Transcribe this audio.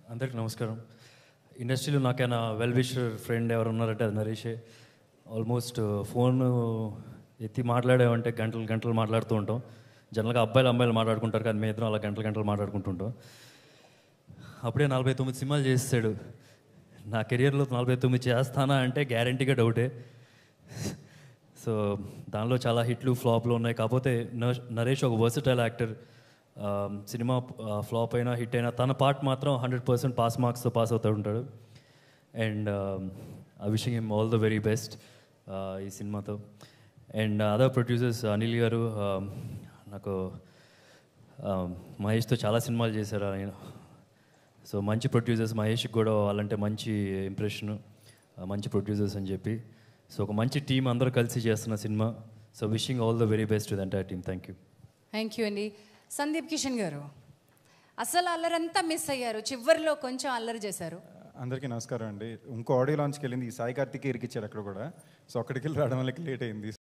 అందరికీ నమస్కారం ఇండస్ట్రీలో నాకైనా వెల్ విషర్ ఫ్రెండ్ ఎవరు ఉన్నారంటే అది నరేషే ఆల్మోస్ట్ ఫోన్ ఎత్తి మాట్లాడామంటే గంటలు గంటలు మాట్లాడుతూ ఉంటాం జనరల్గా అబ్బాయిలు అమ్మాయిలు మాట్లాడుకుంటారు కానీ మేము ఇద్దరం అలా గంటలు గంటలు మాట్లాడుకుంటుంటాం అప్పుడే నలభై తొమ్మిది సినిమాలు చేస్తాడు నా కెరియర్లో నలభై తొమ్మిది చేస్తానా అంటే గ్యారంటీగా డౌటే సో దానిలో చాలా హిట్లు ఫ్లాప్లు ఉన్నాయి కాకపోతే న- నరేష్ ఒక వర్సిటైల్ యాక్టర్ సినిమా ఫ్లాప్ అయినా హిట్ అయినా తన పార్ట్ మాత్రం హండ్రెడ్ పర్సెంట్ పాస్ మార్క్స్తో పాస్ అవుతూ ఉంటాడు and I wishing him all the very best ఈ సినిమాతో అండ్ అదర్ ప్రొడ్యూసర్స్ అనిల్ గారు um, నాకు um, మహేష్తో చాలా సినిమాలు చేశారు ఆయన సో మంచి ప్రొడ్యూసర్స్ మహేష్కి కూడా వాళ్ళంటే మంచి ఇంప్రెషన్ మంచి ప్రొడ్యూసర్స్ అని చెప్పి సో ఒక మంచి టీం అందరూ కలిసి చేస్తున్న cinema so wishing all the very best to the entire team thank you thank you అండి సందీప్ కిషన్ గారు అసలు అల్లరంతా మిస్ అయ్యారు చివరిలో కొంచెం అల్లరి చేశారు అందరికీ నమస్కారం అండి ఇంకో ఆడియో లాంచ్కి వెళ్ళింది ఈ సాయి కార్తిక్ ఇరికిచ్చాడు అక్కడ కూడా సో అక్కడికి వెళ్ళి రావడం వల్ల లేట్ అయింది